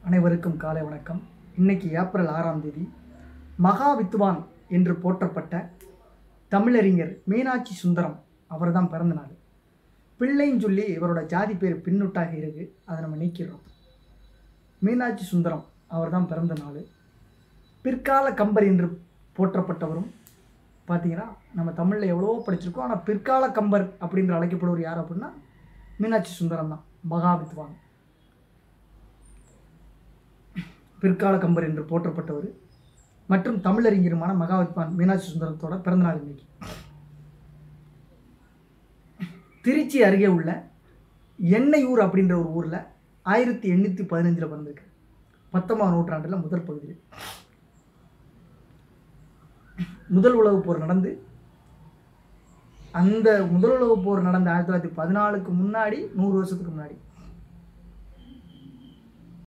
அனைவருக்கும் காலை வணக்கம் இன்னைக்கு ஏப்ரல் ஆறாம் தேதி மகா வித்வான் என்று போற்றப்பட்ட தமிழறிஞர் மீனாட்சி சுந்தரம் அவர் தான் பிறந்த நாள் பிள்ளைன்னு சொல்லி இவரோட ஜாதி பேர் பின்னுட்டாக இருக்கு அதை நம்ம நீக்கிறோம் மீனாட்சி சுந்தரம் அவர் தான் பிறந்த நாள் பிற்கால கம்பர் என்று போற்றப்பட்டவரும் பார்த்தீங்கன்னா நம்ம தமிழில் எவ்வளவோ படிச்சிருக்கோம் ஆனால் பிற்கால கம்பர் அப்படின்ற அழைக்கப்படுவர் யார் அப்படின்னா மீனாட்சி சுந்தரம் தான் மகா வித்வான் பிற்கால கம்பர் என்று போற்றப்பட்டவர் மற்றும் தமிழறிஞருமான மகாவித்வான் மீனாட்சி சுந்தரத்தோட பிறந்தநாள் இன்னைக்கு திருச்சி அருகே உள்ள எண்ணெயூர் அப்படின்ற ஒரு ஊரில் ஆயிரத்தி எண்ணூற்றி பதினஞ்சில் பிறந்திருக்கு பத்தொன்பதாம் நூற்றாண்டில் முதல் பகுதியில் முதல் உலகப் போர் நடந்து அந்த முதல் உலகப் போர் நடந்த ஆயிரத்தி தொள்ளாயிரத்தி பதினாலுக்கு முன்னாடி நூறு வருஷத்துக்கு முன்னாடி